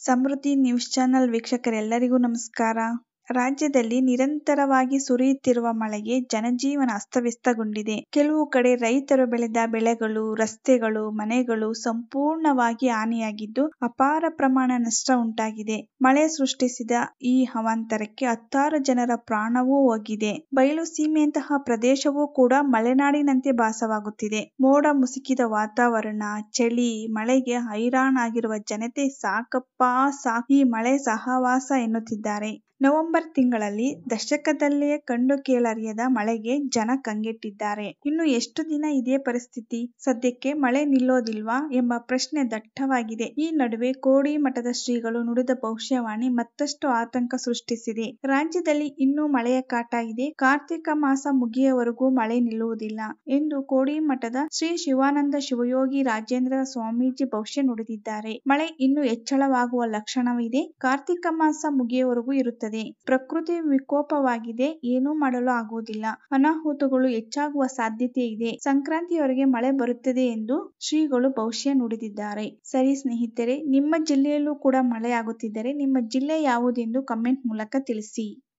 ಸಮೃದ್ಧಿ news channel ವೀಕ್ಷಕರೆಲ್ಲರಿಗೂ ನಮಸ್ಕಾರ. ರಾಜ್ಯದಲ್ಲಿ ನಿರಂತರವಾಗಿ ಸುರಿಯುತ್ತಿರುವ ಮಳೆಗೆ ಜನಜೀವನ ಅಸ್ತವ್ಯಸ್ತಗೊಂಡಿದೆ. ಕೆಲವು ಕಡೆ ರೈತರು ಬೆಳೆದ ಬೆಳೆಗಳು, ರಸ್ತೆಗಳು, ಮನೆಗಳು ಸಂಪೂರ್ಣವಾಗಿ ಹಾನಿಯಾಗಿದ್ದು, ಅಪಾರ ಪ್ರಮಾಣ ನಷ್ಟ ಉಂಟಾಗಿದೆ. ಮಳೆ ಸೃಷ್ಟಿಸಿದ ಈ ಅವಾಂತರಕ್ಕೆ ಹತ್ತಾರು ಜನರ ಪ್ರಾಣವೂ ಹೋಗಿದೆ. ಬಯಲು ಸೀಮೆಯಂತಹ ಪ್ರದೇಶವೂ ಕೂಡ ಮಲೆನಾಡಿನಂತೆ ಭಾಸವಾಗುತ್ತಿದೆ. ಮೋಡ ಮುಸುಕಿದ ವಾತಾವರಣ, ಚಳಿ, ಮಳೆಗೆ ಹೈರಾಣಾಗಿರುವ ಜನತೆ ಸಾಕಪ್ಪಾ ಸಾಕು ಈ ಮಳೆ ಸಹವಾಸ ಎನ್ನುತ್ತಿದ್ದಾರೆ. ನವಂಬರ್ ತಿಂಗಳಲ್ಲಿ ದಶಕದಲ್ಲೇ ಕಂಡು ಕೇಳರಿಯದ ಮಳೆಗೆ ಜನ ಕಂಗೆಟ್ಟಿದ್ದಾರೆ. ಇನ್ನು ಎಷ್ಟು ದಿನ ಇದೇ ಪರಿಸ್ಥಿತಿ? ಸದ್ಯಕ್ಕೆ ಮಳೆ ನಿಲ್ಲೋದಿಲ್ವಾ ಎಂಬ ಪ್ರಶ್ನೆ ದಟ್ಟವಾಗಿದೆ. ಈ ನಡುವೆ ಕೋಡಿಮಠದ ಶ್ರೀಗಳು ನುಡಿದ ಭವಿಷ್ಯವಾಣಿ ಮತ್ತಷ್ಟು ಆತಂಕ ಸೃಷ್ಟಿಸಿದೆ. ರಾಜ್ಯದಲ್ಲಿ ಇನ್ನೂ ಮಳೆಯ ಕಾಟ ಇದೆ. ಕಾರ್ತಿಕ ಮಾಸ ಮುಗಿಯುವವರೆಗೂ ಮಳೆ ನಿಲ್ಲುವುದಿಲ್ಲ ಎಂದು ಕೋಡಿಮಠದ ಶ್ರೀ ಶಿವಾನಂದ ಶಿವಯೋಗಿ ರಾಜೇಂದ್ರ ಸ್ವಾಮೀಜಿ ಭವಿಷ್ಯ ನುಡಿದಿದ್ದಾರೆ. ಮಳೆ ಇನ್ನೂ ಹೆಚ್ಚಳವಾಗುವ ಲಕ್ಷಣವಿದೆ. ಕಾರ್ತಿಕ ಮಾಸ ಮುಗಿಯುವವರೆಗೂ ಇರುತ್ತದೆ. ಪ್ರಕೃತಿ ವಿಕೋಪವಾಗಿದೆ. ಏನೂ ಮಾಡಲು ಆಗುವುದಿಲ್ಲ. ಅನಾಹುತಗಳು ಹೆಚ್ಚಾಗುವ ಸಾಧ್ಯತೆ ಇದೆ. ಸಂಕ್ರಾಂತಿಯವರೆಗೆ ಮಳೆ ಬರುತ್ತದೆ ಎಂದು ಶ್ರೀಗಳು ಭವಿಷ್ಯ ನುಡಿದಿದ್ದಾರೆ. ಸರಿ ಸ್ನೇಹಿತರೆ, ನಿಮ್ಮ ಜಿಲ್ಲೆಯಲ್ಲೂ ಕೂಡ ಮಳೆ ಆಗುತ್ತಿದ್ದರೆ ನಿಮ್ಮ ಜಿಲ್ಲೆ ಯಾವುದೆಂದು ಕಾಮೆಂಟ್ ಮೂಲಕ ತಿಳಿಸಿ.